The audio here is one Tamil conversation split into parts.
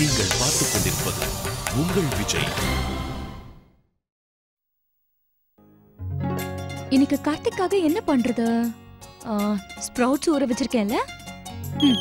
நீங்கள் பார்த்துக் கொண்டிருப்பது உங்கள் விஜய் இன்னைக்கு கார்த்திக்காக என்ன பண்றது ஸ்ப்ரவுட்ஸ் ஊற வச்சிருக்கேன்ல ம்.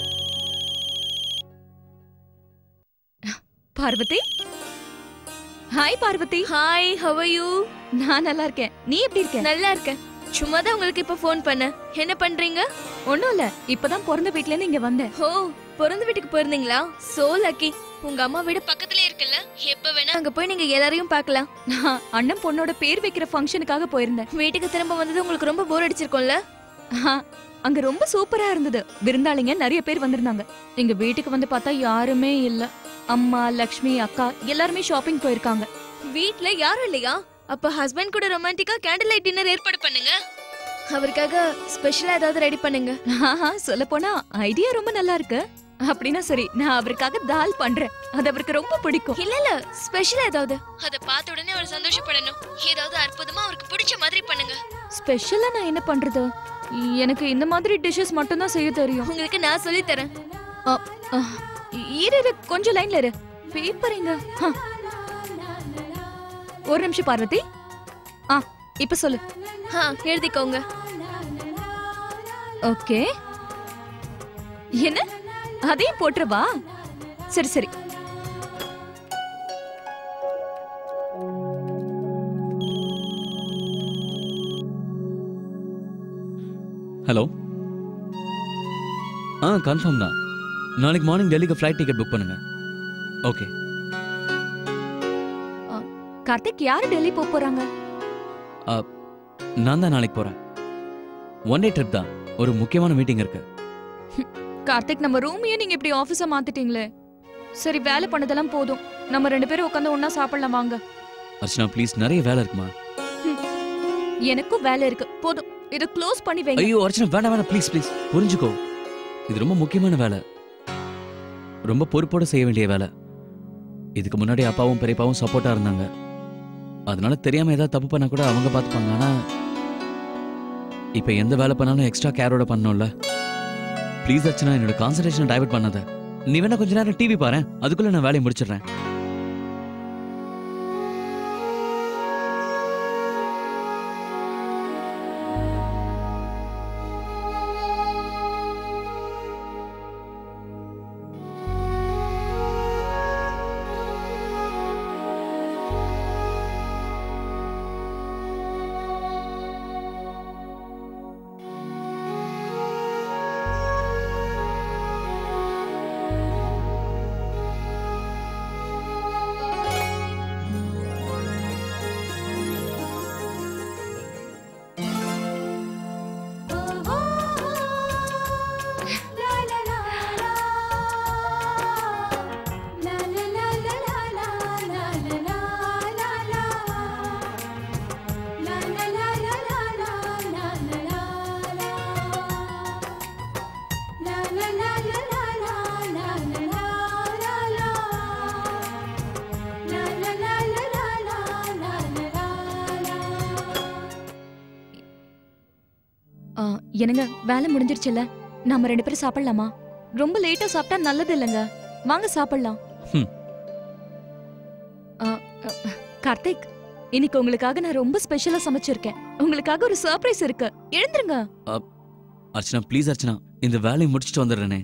Parvathi hi Parvathi hi how are you நான் நல்லா இருக்கேன் நீ எப்படி இருக்க நல்லா இருக்கேன் சும்மா தான் உங்களுக்கு இப்ப ஃபோன் பண்ணேன் என்ன பண்றீங்க ஒண்ணும் இல்ல இப்பதான் பிறந்த வீட்ல இருந்து இங்க வந்தேன் ஓ பிறந்த வீட்டுக்கு போயிருந்தீங்களா சோ லக்கி உங்க அம்மா வீடு பக்கத்துல இருக்குல்ல எப்ப வேணா அங்க போய் நீங்க எல்லாரையும் பார்க்கலாம் நான் அண்ணன் பொண்ணோட பேர் வைக்கிற ஃபங்க்ஷனுக்காக போயிருந்தேன் வீட்டுக்கு திரும்ப வந்தது உங்களுக்கு ரொம்ப போர் அடிச்சிருக்கும்ல ஆஹா, அங்க ரொம்ப சூப்பரா இருந்தது விருந்தாளிங்க நிறைய பேர் வந்திருந்தாங்க எங்க வீட்டுக்கு வந்து பார்த்தா யாருமே இல்ல அம்மா லக்ஷ்மி அக்கா எல்லாருமே ஷாப்பிங் போயிருக்காங்க வீட்ல யாரும் இல்லையா அப்ப ஹஸ்பண்ட் கூட ரொமான்டிக்கா கேண்டில் லைட் டின்னர் ஏற்பாடு பண்ணுங்க அவருக்காக ஸ்பெஷலா ஏதாவது ரெடி பண்ணுங்க சொல்ல போனா ஐடியா ரொம்ப நல்லா இருக்கு அப்படின்னா சரி நான் அவருக்காக தால் பண்றேன் அது அவருக்கு ரொம்ப பிடிக்கும் இல்ல இல்ல ஸ்பெஷலா ஏதாவது அத பார்த்த உடனே அவர் சந்தோஷப்படணும் ஏதாவது அற்புதமா அவருக்கு பிடிச்ச மாதிரி பண்ணுங்க ஸ்பெஷலா நான் என்ன பண்றது எனக்கு இந்த மாதிரி டிஷ்ஷஸ் மட்டும் தான் செய்ய தெரியும் உங்களுக்கு நான் சொல்லி தரேன் அ, அ, இரு இரு கொஞ்சம் லைன்ல இரு பேப்பர் எங்க ஹ. ஒரு நிமிஷம் பார்வதி ஆ இப்ப சொல்லு ஆ எழுதிக்கோங்க ஓகே என்ன அதையும் போட்டுறவா சரி சரி ஹலோ ஆ கன்ஃபார்ம் தான் நாளைக்கு மார்னிங் டெல்லிக்கு ஃப்ளைட் டிக்கெட் புக் பண்ணுங்க ஓகே கார்த்திக் யாரு டெல்லி போக போறாங்க நான் தான் நாளைக்கு போகிறேன் ஒன் டே ட்ரிப் தான் ஒரு முக்கியமான மீட்டிங் இருக்கு கார்த்திக் நம்ம ரூமையே நீங்க இப்படி ஆபீஸா மாத்திட்டீங்களே சரி வேலை பண்ணதெல்லாம் போதும் நம்ம ரெண்டு பேரும் உட்காந்து ஒண்ணா சாப்பிடலாம் வாங்க அர்ச்சனா ப்ளீஸ் நிறைய வேலை இருக்குமா எனக்கும் வேலை இருக்கு போதும் இத க்ளோஸ் பண்ணி வைங்க ஐயோ அர்ச்சனா வேண்டாம் வேணாம் ப்ளீஸ் ப்ளீஸ் புரிஞ்சுக்கோ இது ரொம்ப முக்கியமான வேலை ரொம்ப பொறுப்போட செய்ய வேண்டிய வேலை இதுக்கு முன்னாடி அப்பாவும் பெரியப்பாவும் சப்போர்ட்டா இருந்தாங்க அதனால தெரியாம ஏதாவது தப்பு பண்ணா கூட அவங்க பார்த்துப்பாங்க ஆனா இப்ப எந்த வேலை பண்ணாலும் எக்ஸ்ட்ரா கேரோட பண்ணணும்ல ப்ளீஸ் அர்ச்சனா என்னோட கான்சன்ட்ரேஷன் டைவர்ட் பண்ணாத நீ வேணா கொஞ்ச நேரம் டிவி பாரு அதுக்குள்ள நான் வேலையை முடிச்சிடுறேன் ஆ, என்னங்க வேலை முடிஞ்சிருச்சுல்ல நாம ரெண்டு பேரும் சாப்பிடலாமா ரொம்ப லேட்டா சாப்பிட்டா நல்லது இல்லைங்க வாங்க சாப்பிடலாம் ஹம். ஆ, அ, கார்த்திக் இன்னைக்கு உங்களுக்காக நான் ரொம்ப ஸ்பெஷலா சமைச்சிருக்கேன் உங்களுக்காக ஒரு சர்ப்ரைஸ் இருக்கு எழுந்துருங்க அர்ச்சனா ப்ளீஸ் அர்ச்சனா இந்த வேலையை முடிச்சுட்டு வந்துடுறேனே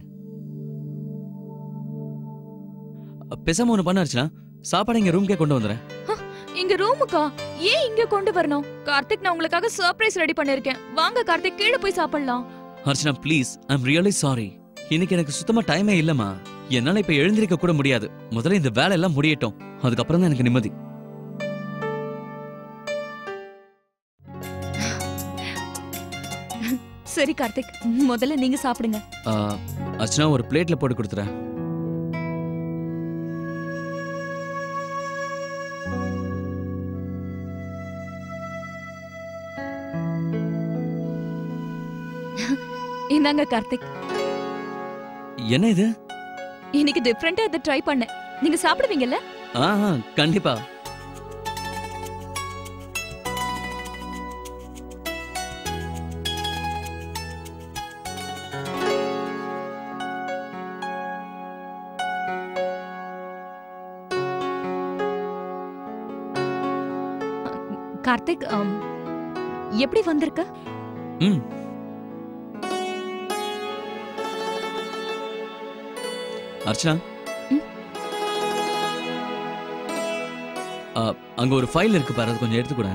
பேசாம ஒன்று பண்ண அர்ச்சனா சாப்பாடு இங்க ரூம்க்கே கொண்டு வந்துடுறேன் இங்க ரூமுக்கா ஏன் இங்க கொண்டு வரணும் கார்த்திக் நான் உங்களுக்காக சர்ப்ரைஸ் ரெடி பண்ணிருக்கேன் வாங்க கார்த்திக் கீழே போய் சாப்பிடலாம் Archana please I'm really sorry இன்னைக்கு எனக்கு சுத்தமா டைமே இல்லம்மா என்னால இப்ப எழுந்திருக்க கூட முடியாது முதல்ல இந்த வேலை எல்லாம் முடியட்டும் அதுக்கப்புறம் தான் எனக்கு நிம்மதி சரி கார்த்திக் முதல்ல நீங்க சாப்பிடுங்க ஆ, அர்ச்சனா ஒரு பிளேட்ல போட்டு கொடுத்துறேன் இந்தாங்க கார்த்திக் என்ன இது இன்னைக்கு டிஃப்ரெண்டா இதை ட்ரை பண்ணேன் நீங்க சாப்பிடுவீங்கல்ல ஆ ஆ, கண்டிப்பா கார்த்திக் ஆம், எப்படி வந்திருக்க ம் அர்ச்சனா ம்? ஆ, அங்க ஒரு ஃபைல் இருக்கு பாரு அது கொஞ்சம் எடுத்துக்கூட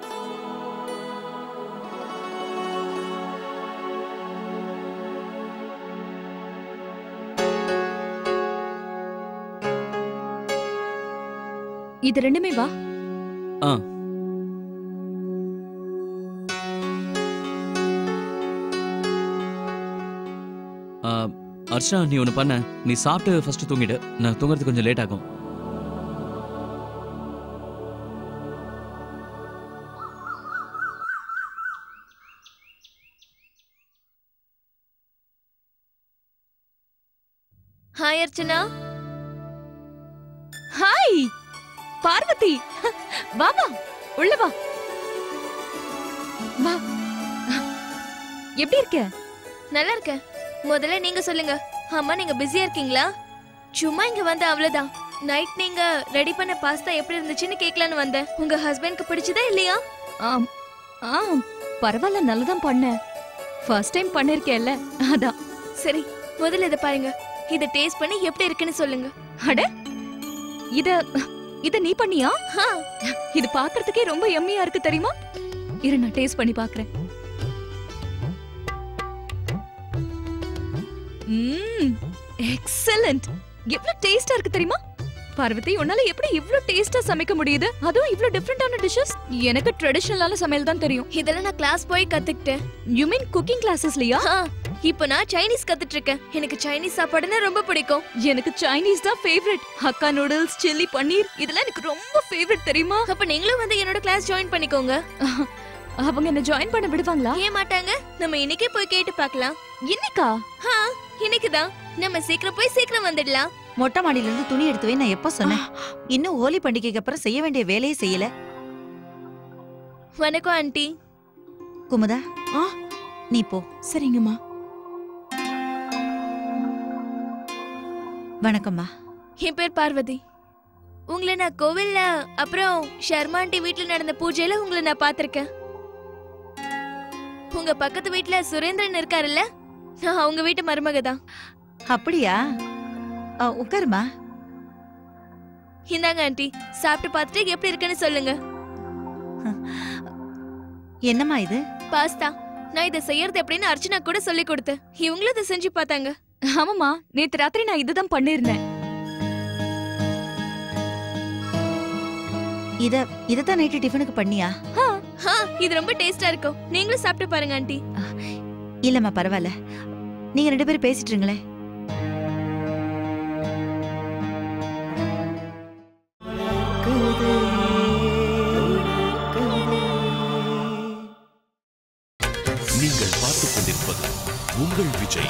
இது ரெண்டுமே வா ஆ ஆ, அர்ச்சனா நீ ஒன்று பண்ண நீ சாப்பிட்டு ஃபர்ஸ்ட் தூங்கிடு நான் தூங்குறதுக்கு கொஞ்சம் லேட் ஆகும் ஹாய் அர்ச்சனா ஹாய் பார்வதி வா வா உள்ள வா வா எப்படி இருக்க நல்லா இருக்கேன் முதல்ல நீங்க சொல்லுங்க அம்மா நீங்க பிஸியா இருக்கீங்களா சும்மா இங்க வந்த அவ்வளவுதான் நைட் நீங்க ரெடி பண்ண பாஸ்தா எப்படி இருந்துச்சுன்னு கேட்கலான்னு வந்தேன் உங்க ஹஸ்பண்ட்க்கு பிடிச்சதா இல்லையா ஆம் ஆம் பரவாயில்ல நல்லதான் பண்ண ஃபர்ஸ்ட் டைம் பண்ணிருக்கேல்ல அதான் சரி முதல்ல இதை பாருங்க இதை டேஸ்ட் பண்ணி எப்படி இருக்குன்னு சொல்லுங்க அட இத இத நீ பண்ணியா ஹா இது பார்க்கிறதுக்கே ரொம்ப எம்மியா இருக்கு தெரியுமா இரு நான் டேஸ்ட் பண்ணி பார்க்கறேன் ம்ம் எக்ஸலென்ட் எவ்வளவு டேஸ்டா இருக்கு தெரியுமா பார்வதி உன்னால எப்படி இவ்ளோ டேஸ்டா சமைக்க முடியுது அதுவும் இவ்ளோ டிஃபரெண்டான டிஷ்ஷஸ் எனக்கு ட்ரெடிஷனலான சமையல் தான் தெரியும் இதெல்லாம் நான் கிளாஸ் போய் கத்துக்கிட்டேன் யூ மீன் குக்கிங் கிளாஸஸ்லயா ஹா இப்போ நான் சைனீஸ் கத்துட்டு இருக்கேன் எனக்கு சைனீஸ் சாப்பாடுன்னா ரொம்ப பிடிக்கும் எனக்கு சைனீஸ் தான் favourite Hakka noodles chilli paneer இதெல்லாம் எனக்கு ரொம்ப ஃபேவரட் தெரியுமா அப்ப நீங்களும் வந்து என்னோட கிளாஸ் ஜாயின் பண்ணிக்கோங்க அவங்க என்ன ஜாயின் பண்ண விடுவாங்களா ஏன் மாட்டாங்க நம்ம இன்னைக்கே போய் கேட்டு பார்க்கலாம் இன்னைக்கா ஹா இன்னைக்கு தான் நம்ம சீக்கிரம் போய் சீக்கிரம் வந்துடலாம் மொட்டை மாடியில இருந்து துணி எடுத்து வை நான் எப்போ சொன்னேன் இன்னும் ஹோலி பண்டிகைக்கு அப்புறம் செய்ய வேண்டிய வேலையை செய்யல வணக்கம் ஆண்டி குமுதா ஆ. நீ போ சரிங்கம்மா வணக்கம்மா என் பேர் பார்வதி உங்களை நான் கோவில்ல அப்புறம் ஷர்மா ஆண்டி வீட்ல நடந்த பூஜையில உங்களை நான் பார்த்திருக்கேன் உங்க பக்கத்து வீட்ல சுரேந்திரன் இருக்காருல்ல நான் அவங்க வீட்டு மருமக தான் அப்படியா ஆ, உட்காருமா இந்தாங்க ஆண்டி சாப்பிட்டு பார்த்துட்டு எப்படி இருக்குன்னு சொல்லுங்க என்னம்மா இது பாஸ்தா நான் இதை செய்யறது எப்படின்னு அர்ச்சனா கூட சொல்லி கொடுத்தேன் இவங்களும் இதை செஞ்சு பார்த்தாங்க ஆமாமா நேத்து ராத்திரி நான் இதுதான் பண்ணிருந்தேன் இத இததான் நைட்டு டிஃபனுக்கு பண்ணியா ஹா இது ரொம்ப டேஸ்டா இருக்கும் நீங்களும் சாப்பிட்டு பாருங்க ஆண்டி இல்லம்மா பரவாயில்ல நீங்க ரெண்டு பேரும் பேசிட்டு இருங்களேன் நீங்கள் பார்த்துக் கொண்டிருப்பது உங்கள் விஜய்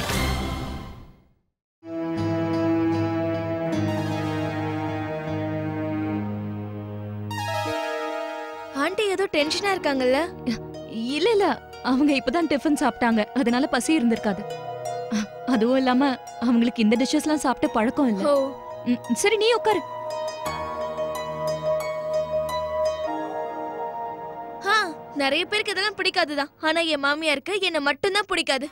ஆண்டி ஏதோ டென்ஷனா இருக்காங்கல்ல இல்ல இல்ல அவங்க இப்பதான் டிஃபன் சாப்பிட்டாங்க அதனால பசி இருந்திருக்காது அ- அதுவும் இல்லாம அவங்களுக்கு இந்த டிஷ்ஷஸ்லாம் சாப்பிட்டு பழக்கம் இல்ல ஓ ம், சரி நீ உட்காரு ஆ நிறைய பேருக்கு இதெல்லாம் பிடிக்காதுதான் ஆனா என் மாமியாருக்கு என்ன மட்டும்தான் பிடிக்காது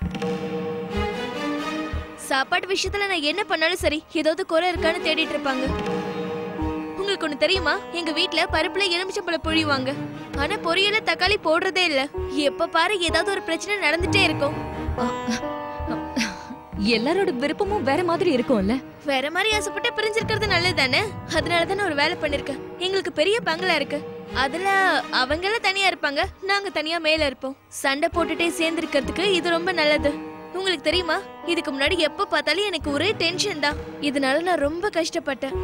சாப்பாடு விஷயத்துல நான் என்ன பண்ணாலும் சரி ஏதாவது குறை இருக்கான்னு தேடிட்டு இருப்பாங்க உங்களுக்கு ஒண்ணு தெரியுமா எங்க வீட்ல பருப்புல எலுமிச்சம்பழம் பொழிவாங்க ஆனா பொரியல தக்காளி போடுறதே இல்ல எப்ப பாரு ஏதாவது ஒரு பிரச்சனை நடந்துட்டே இருக்கும் எல்லாரோட விருப்பமும் வேற மாதிரி இருக்கும்ல வேற மாதிரி ஆசைப்பட்டு பிரிஞ்சிருக்கிறது நல்லது தானே அதனாலதான் நான் ஒரு வேலை பண்ணிருக்கேன் எங்களுக்கு பெரிய பங்களா இருக்கு அதுல அவங்க எல்லாம் தனியா இருப்பாங்க நாங்க தனியா மேல இருப்போம் சண்டை போட்டுட்டே சேர்ந்து இருக்கிறதுக்கு இது ரொம்ப நல்லது உங்களுக்கு தெரியுமா இதுக்கு முன்னாடி எப்ப பார்த்தாலும் எனக்கு ஒரே டென்ஷன் தான் இதனால நான் ரொம்ப கஷ்டப்பட்டேன்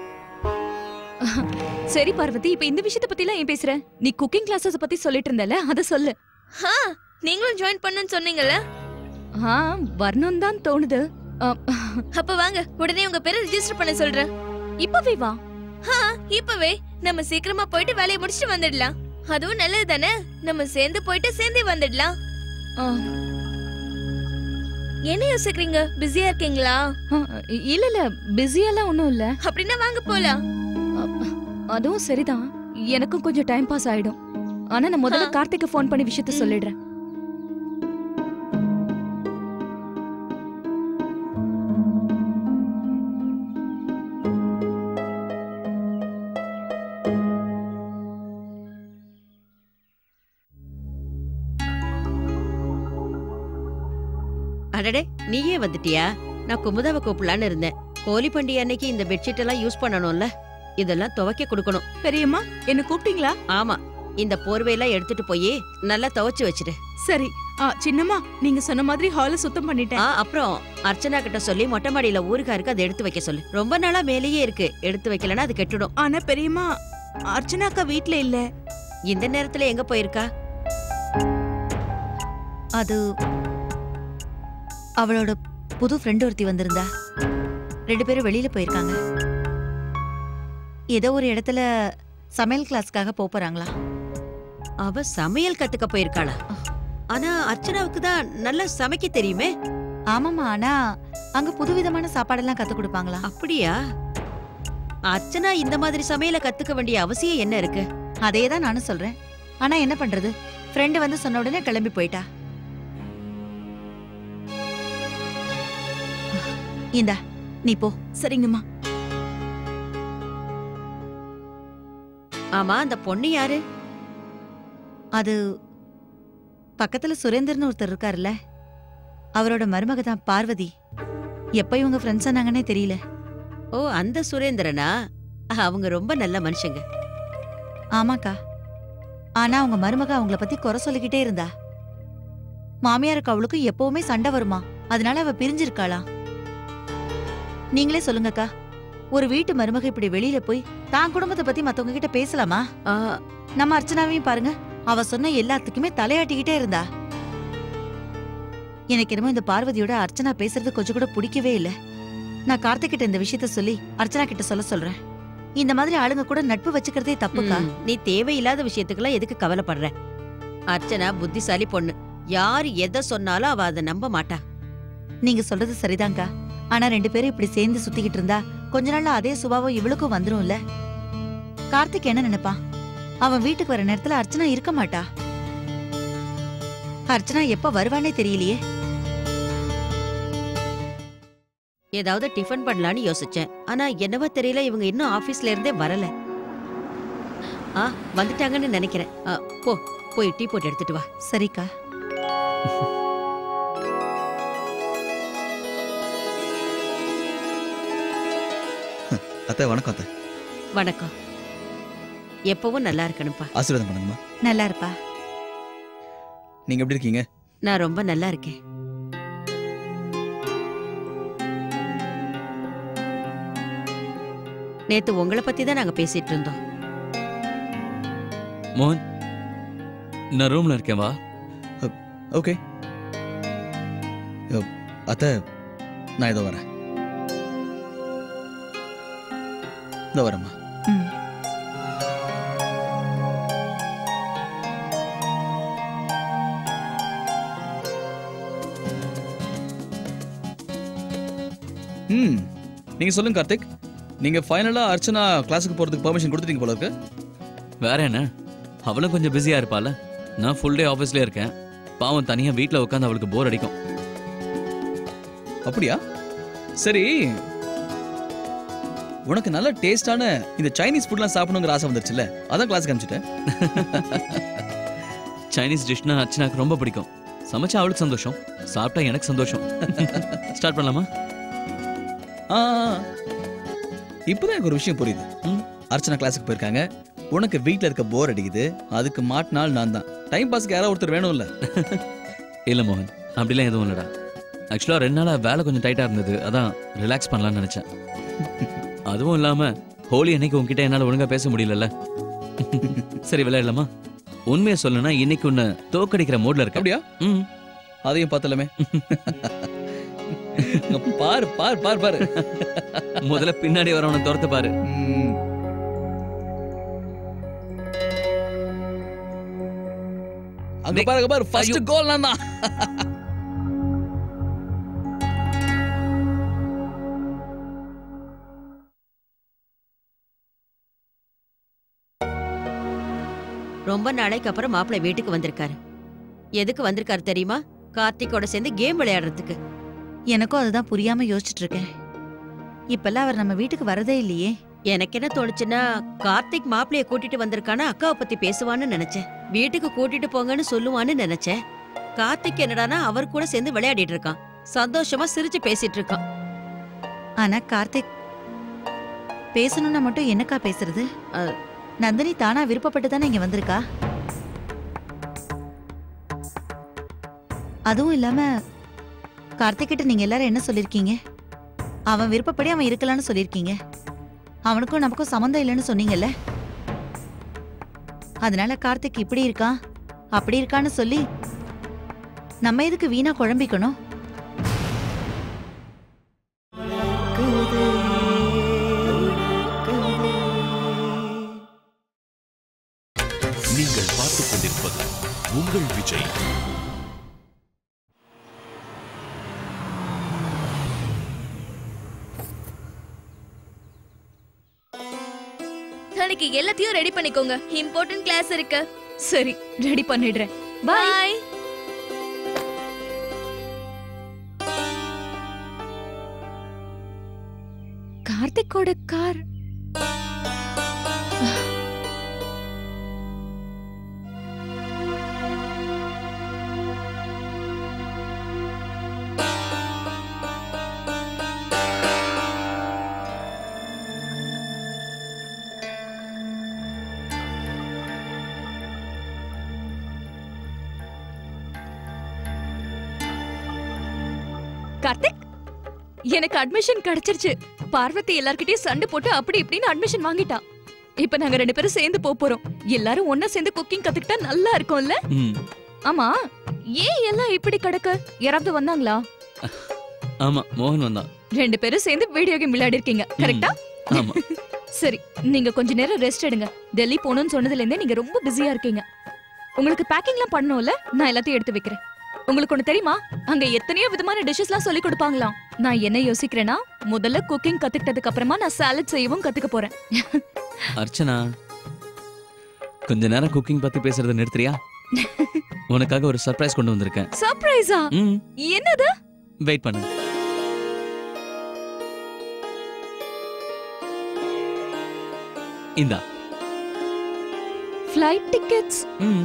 சரி பார்வதி இப்ப இந்த விஷயத்த பத்தி எல்லாம் ஏன் பேசுற நீ குக்கிங் கிளாஸஸ் பத்தி சொல்லிட்டு இருந்தல அத சொல்லு ஹா நீங்களும் ஜாயின் பண்ணுன்னு சொன்னீங்கல்ல ஆ வரணும் தான் தோணுது அ, அப்ப வாங்க உடனே உங்க பேரை ரெஜிஸ்டர் பண்ண சொல்றேன் இப்பவே வா ஹா இப்பவே நம்ம சீக்கிரமா போயிட்டு வேலையை முடிச்சுட்டு வந்துடலாம் அதுவும் நல்லது தானே நம்ம சேர்ந்து போயிட்டு சேர்ந்தே வந்துடலாம் ஆ, என்ன யோசிக்கிறீங்க பிஸியா இருக்கீங்களா ஆ, இல்ல இல்ல பிஸியெல்லாம் ஒண்ணும் இல்ல அப்படின்னா வாங்க போலாம் அ, அதுவும் சரிதான் எனக்கும் கொஞ்சம் டைம் பாஸ் ஆயிடும் ஆனா நான் முதல்ல ஆ. கார்த்திக்கு ஃபோன் பண்ணி விஷயத்த ம். சொல்லிடுறேன் அடடே நீயே வந்துட்டியா நான் குமுதாவை கூப்பிடலான்னு இருந்தேன் கோலி பண்டிகை அன்னைக்கு இந்த பெட்ஷீட் எல்லாம் யூஸ் பண்ணணும்ல இதெல்லாம் துவைக்க கொடுக்கணும் பெரியம்மா என்ன கூப்பிட்டீங்களா ஆமா இந்த போர்வையெல்லாம் எடுத்துட்டு போய் நல்லா துவைச்சு வச்சிரு சரி ஆ, சின்னம்மா நீங்க சொன்ன மாதிரி ஹால சுத்தம் பண்ணிட்டேன் ஆ அப்புறம் அர்ச்சனா கிட்ட சொல்லி மொட்டை மாடியில ஊருக்காருக்கு அதை எடுத்து வைக்க சொல்லு ரொம்ப நாளா மேலேயே இருக்கு எடுத்து வைக்கலன்னா அது கெட்டுடும் ஆனா பெரியம்மா அர்ச்சனாக்கா வீட்ல இல்ல இந்த நேரத்துல எங்க போயிருக்கா அது அவளோட புது ஃப்ரெண்ட் ஒருத்தி வந்திருந்தா ரெண்டு பேரும் வெளியில போயிருக்காங்க ஏதோ ஒரு இடத்துல சமையல் கிளாஸ்க்காக போப் போறாங்களா அவ சமையல் கத்துக்க போயிருக்காளா ஆனா அர்ச்சனாவுக்கு தான் நல்லா சமைக்க தெரியுமே ஆமாமா ஆனா அங்க புதுவிதமான சாப்பாடெல்லாம் கத்து கொடுப்பாங்களா அப்படியா அர்ச்சனா இந்த மாதிரி சமையலை கத்துக்க வேண்டிய அவசியம் என்ன இருக்கு அதே தான் நானும் சொல்றேன் ஆனா என்ன பண்றது ஃப்ரெண்டு வந்து சொன்ன உடனே கிளம்பி போயிட்டா இந்தா நீ போ சரிங்கம்மா ஆமா அந்த பொண்ணு யாரு அது பக்கத்துல சுரேந்தர்னு ஒருத்தர் இருக்காருல்ல அவரோட மருமக தான் பார்வதி எப்ப இவங்க ஃப்ரெண்ட்ஸ் ஆனாங்கன்னே தெரியல ஓ அந்த சுரேந்திரனா அவங்க ரொம்ப நல்ல மனுஷங்க ஆமாக்கா ஆனா அவங்க மருமக அவங்கள பத்தி குறை சொல்லிக்கிட்டே இருந்தா மாமியாருக்கு அவளுக்கு எப்பவுமே சண்டை வருமா அதனால அவ பிரிஞ்சிருக்காளாம் நீங்களே சொல்லுங்கக்கா ஒரு வீட்டு மருமக இப்படி வெளியில போய் தான் குடும்பத்தை பத்தி மத்தவங்க கிட்ட பேசலாமா ஆ, நம்ம அர்ச்சனாவையும் பாருங்க அவ சொன்ன எல்லாத்துக்குமே தலையாட்டிக்கிட்டே இருந்தா எனக்கு என்னமோ இந்த பார்வதியோட அர்ச்சனா பேசுறது கொஞ்சம் கூட பிடிக்கவே இல்ல நான் கார்த்திக் கிட்ட இந்த விஷயத்த சொல்லி அர்ச்சனா கிட்ட சொல்ல சொல்றேன் இந்த மாதிரி ஆளுங்க கூட நட்பு வச்சுக்கிறதே தப்புக்கா ம், நீ தேவையில்லாத விஷயத்துக்கெல்லாம் எதுக்கு கவலைப்படுற அர்ச்சனா புத்திசாலி பொண்ணு யார் எதை சொன்னாலும் அவ அதை நம்ப மாட்டா நீங்க சொல்றது சரிதான்க்கா ஆனா ரெண்டு பேரும் இப்படி சேர்ந்து சுத்திக்கிட்டு இருந்தா கொஞ்ச நாள்ல அதே சுபாவம் இவளுக்கும் வந்துரும்ல கார்த்திக் என்ன நினைப்பான் அவன் வீட்டுக்கு வர நேரத்துல அர்ச்சனா இருக்க மாட்டா அர்ச்சனா எப்ப வருவானே தெரியலையே ஏதாவது டிஃபன் பண்ணலான்னு யோசிச்சேன் ஆனா என்னவோ தெரியல இவங்க இன்னும் ஆபீஸ்ல இருந்தே வரல ஆ வந்துட்டாங்கன்னு நினைக்கிறேன் ஆ, போ போய் டீ போட்டு எடுத்துட்டு வா சரிக்கா அத்தை வணக்கம் அத்தை வணக்கம் எப்பவும் நல்லா இருக்கணும்ப்பா ஆசீர்வாதம் பண்ணுங்கம்மா நல்லா இருப்பா நீங்க எப்படி இருக்கீங்க நான் ரொம்ப நல்லா இருக்கேன் நேத்து உங்களை பத்தி தான் நாங்க பேசிட்டு இருந்தோம் மோகன் நான் ரூம்ல இருக்கேன் வா ஓகே அத்தை நான் இதோ வரேன் இதோ வரேம்மா ம். ம் நீங்க சொல்லுங்க கார்த்திக் நீங்க ஃபைனலா அர்ச்சனா கிளாஸுக்கு போறதுக்கு பெர்மிஷன் கொடுத்துட்டீங்க போல இருக்கு வேற என்ன அவளும் கொஞ்சம் பிஸியா இருப்பால நான் ஃபுல் டே ஆஃபீஸ்ல இருக்கேன் பாவம் தனியா வீட்ல உட்காந்து அவளுக்கு போர் அடிக்கும் அப்படியா சரி உனக்கு நல்ல டேஸ்டான இந்த சைனீஸ் ஃபுட்லாம் சாப்பிடணுங்கிற ஆசை வந்துருச்சுல்ல அதான் கிளாஸ்க்கு அனுப்பிச்சிட்டேன் சைனீஸ் டிஷ்னா அர்ச்சனாக்கு ரொம்ப பிடிக்கும் சமைச்சா அவளுக்கு சந்தோஷம் சாப்பிட்டா எனக்கு சந்தோஷம் ஸ்டார்ட் பண்ணலாமா ஆ ஆ, ஆ. இப்பதான் எனக்கு ஒரு விஷயம் புரியுது ம். அர்ச்சனா கிளாஸுக்கு போயிருக்காங்க உனக்கு வீட்ல இருக்க போர் அடிக்குது அதுக்கு மாட்டினால் நான் தான் டைம் பாஸ்க்கு யாராவது ஒருத்தர் வேணும்ல இல்ல மோகன் அப்படிலாம் எதுவும் இல்லடா ஆக்சுவலா ரெண்டு நாளா வேலை கொஞ்சம் டைட்டா இருந்தது அதான் ரிலாக்ஸ் பண்ணலாம்னு நினைச்சேன் அதுவும் இல்லாம ஹோலி அன்னைக்கு உன்கிட்ட என்னால ஒழுங்கா பேச முடியலல்ல சரி விளையாடலாமா உண்மையை சொல்லணும்னா இன்னைக்கு உன்னை தோக்கடிக்கிற மூட்ல இருக்க அப்படியா ம் அதையும் பார்த்தலமே இங்க பாரு பாரு பாரு பாரு முதல்ல பின்னாடி வரவனை துரத்து பாரு ம். அங்க டேய், பாருங்க பாரு ஃபர்ஸ்ட் ஐயோ. கோல் நான் தான் ரொம்ப நாளைக்கு அப்புறம் மாப்பிள்ளை வீட்டுக்கு வந்திருக்காரு எதுக்கு வந்திருக்காரு தெரியுமா கார்த்திக்கோட சேர்ந்து கேம் விளையாடுறதுக்கு எனக்கும் அதுதான் புரியாம யோசிச்சுட்டு இருக்கேன் இப்பெல்லாம் அவர் நம்ம வீட்டுக்கு வரதே இல்லையே எனக்கு என்ன தோணுச்சுன்னா கார்த்திக் மாப்பிளைய கூட்டிட்டு வந்திருக்கானா அக்காவை பத்தி பேசுவான்னு நினைச்சேன் வீட்டுக்கு கூட்டிட்டு போங்கன்னு சொல்லுவான்னு நினைச்சேன் கார்த்திக் என்னடானா அவர் கூட சேர்ந்து விளையாடிட்டு இருக்கான் சந்தோஷமா சிரிச்சு பேசிட்டு இருக்கான் ஆனா கார்த்திக் பேசணும்னா மட்டும் என்னக்கா பேசுறது அ- நந்தினி தானா விருப்பப்பட்டு தானே இங்க வந்திருக்கா அதுவும் இல்லாம கார்த்திக் கிட்ட நீங்க எல்லாரும் என்ன சொல்லிருக்கீங்க அவன் விருப்பப்படி அவன் இருக்கலாம்னு சொல்லிருக்கீங்க அவனுக்கும் நமக்கும் சம்மந்தம் இல்லைன்னு சொன்னீங்கல்ல அதனால கார்த்திக் இப்படி இருக்கான் அப்படி இருக்கான்னு சொல்லி நம்ம எதுக்கு வீணா குழம்பிக்கணும் நீங்கள் பார்த்துக் கொண்டிருப்பது உங்கள் விஜய் நாளைக்கு எல்லாத்தையும் ரெடி பண்ணிக்கோங்க இம்பார்ட்டன்ட் கிளாஸ் இருக்கு சரி ரெடி பண்ணிடுறேன் பாய் பாய் கார்த்திக்கோட கார் கார்த்திக் எனக்கு அட்மிஷன் கிடைச்சிருச்சு பார்வதி எல்லார்கிட்டயும் சண்டை போட்டு அப்படி இப்படின்னு அட்மிஷன் வாங்கிட்டா இப்ப நாங்க ரெண்டு பேரும் சேர்ந்து போப் போறோம் எல்லாரும் ஒண்ணா சேர்ந்து குக்கிங் கத்துக்கிட்டா நல்லா இருக்கும்ல ம் ஆமா ஏன் எல்லாம் இப்படி கிடக்கு யாராவது வந்தாங்களா ஆமா மோகன் வந்தான் ரெண்டு பேரும் சேர்ந்து வீடியோ கேம் விளையாடி இருக்கீங்க கரெக்டா ஆமா சரி நீங்க கொஞ்ச நேரம் ரெஸ்ட் எடுங்க டெல்லி போகணும்னு சொன்னதுல இருந்தே நீங்க ரொம்ப பிஸியா இருக்கீங்க உங்களுக்கு பேக்கிங்லாம் பண்ணணும்ல நான் எல்லாத்தையும் எடுத்து வைக்கிறேன் உங்களுக்கு ஒண்ணு தெரியுமா அங்க எத்தனையோ விதமான டிஷ்ஷஸ்லாம் சொல்லி கொடுப்பாங்களாம் நான் என்ன யோசிக்கிறேன்னா முதல்ல குக்கிங் கத்துக்கிட்டதுக்கு அப்புறமா நான் சாலட் செய்யவும் கத்துக்க போறேன் அர்ச்சனா கொஞ்ச நேரம் குக்கிங் பத்தி பேசுறத நிறுத்துறியா உனக்காக ஒரு சர்ப்ரைஸ் கொண்டு வந்திருக்கேன் சர்ப்ரைஸா ம் என்னது வெயிட் பண்ணு இந்தா ஃப்ளைட் டிக்கெட்ஸ் ம்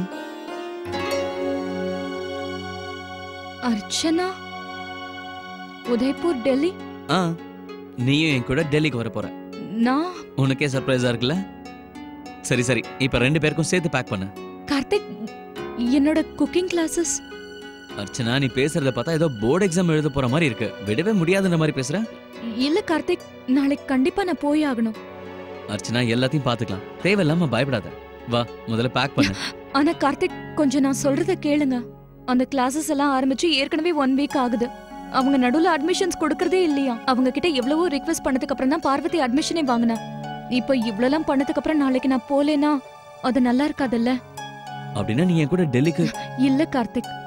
அர்ச்சனா உதய்பூர் டெல்லி ஆ நீயும் என் கூட டெல்லிக்கு வர போற நான் உனக்கே சர்ப்ரைஸா இருக்குல்ல சரி சரி இப்ப ரெண்டு பேருக்கும் சேர்த்து பேக் பண்ணு கார்த்திக் என்னோட குக்கிங் கிளாஸஸ் அர்ச்சனா நீ பேசுறத பார்த்தா ஏதோ போர்டு எக்ஸாம் எழுத போற மாதிரி இருக்கு விடவே முடியாதுன்ற மாதிரி பேசுற இல்ல கார்த்திக் நாளைக்கு கண்டிப்பா நான் போய் ஆகணும் அர்ச்சனா எல்லாத்தையும் பாத்துக்கலாம் தேவையில்லாம பயப்படாத வா முதல்ல பேக் பண்ணு ஆனா கார்த்திக் கொஞ்சம் நான் சொல்றத கேளுங்க அந்த கிளாஸஸ் எல்லாம் ஆரம்பிச்சு ஏற்கனவே ஒன் வீக் ஆகுது அவங்க நடுவுல அட்மிஷன்ஸ் கொடுக்கறதே இல்லையா அவங்க கிட்ட எவ்வளவோ ரிக்வெஸ்ட் பண்ணதுக்கு அப்புறம் தான் பார்வதி அட்மிஷனே வாங்கினா இப்போ இவ்வளவுலாம் பண்ணதுக்கு அப்புறம் நாளைக்கு நான் போலேனா அது நல்லா இருக்காதுல்ல அப்படின்னா நீ என் கூட டெல்லிக்கு இல்ல கார்த்திக்